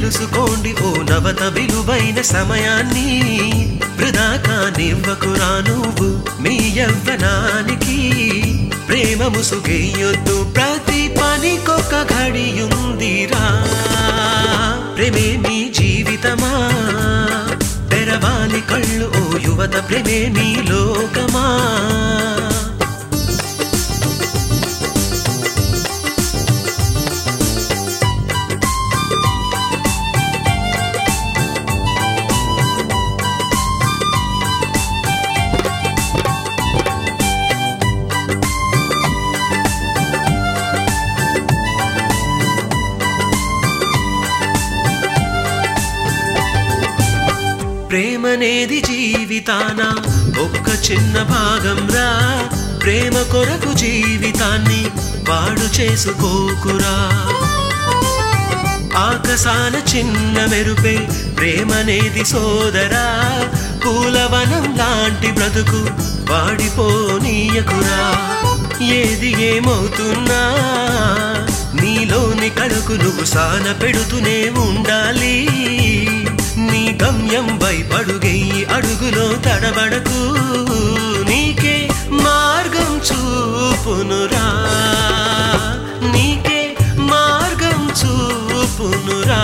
తెలుసుకోండి ఓ నవత విలువైన సమయాన్ని వృధా కానివ్వకురా నువ్వు మీ యవ్వనానికి ప్రేమ ముసుగేయొద్దు ప్రతి పనికొక ఘడియుందిరా ప్రేమే మీ జీవితమా తెరవాలి కళ్ళు ఓ యువత ప్రేమే మీ లోకమా ప్రేమనేది జీవితాన ఒక్క చిన్న భాగం రా ప్రేమ కొరకు జీవితాన్ని పాడు చేసుకోకురా ఆకసాన చిన్న మెరుపే ప్రేమనేది సోదరా పూలవనం లాంటి బ్రతుకు వాడిపోనీయకురా ఏది ఏమవుతున్నా నీలోని కడుకు నువ్వు సాన పెడుతూనే ఉండాలి నీ గమ్యం వైపడుగెయ్యి అడుగులో తడబడకు నీకే మార్గం చూపునురా నీకే మార్గం చూపునురా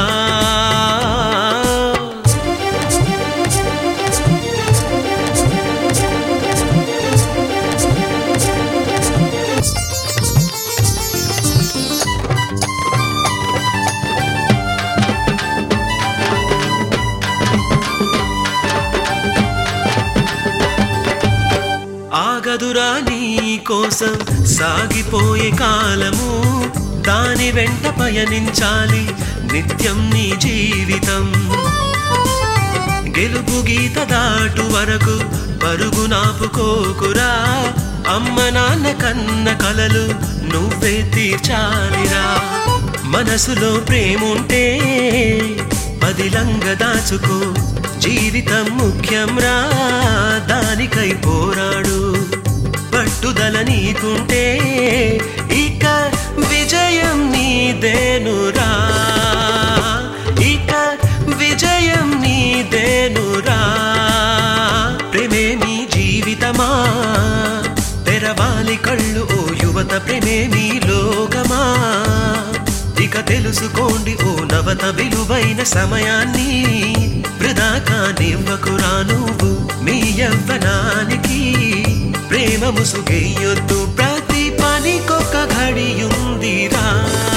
ఆగదురా నీ కోసం సాగిపోయే కాలము దాని వెంట పయనించాలి నిత్యం నీ జీవితం గెలుపు గీత దాటు వరకు పరుగు నాపుకోకురా అమ్మ నాన్న కన్న కలలు నువ్వే తీర్చాలిరా మనసులో ప్రేముంటే పదిలంగ దాచుకో జీవితం ముఖ్యం రా దానికై పోరాడు పట్టుదల నీకుంటే ఇక విజయం నీదేనురా ఇక విజయం నీదేనురా ప్రేమే మీ జీవితమా తెరవాలి కళ్ళు ఓ యువత ప్రేమే మీ లోకమా ఇక తెలుసుకోండి ఓ నవత విలువైన సమయాన్ని వృధా కానివ్వకురా నువ్వు మీ యవ్వనానికి ప్రేమ ముసుగేయొద్దు ప్రతి పనికొక ఘడియుందిరా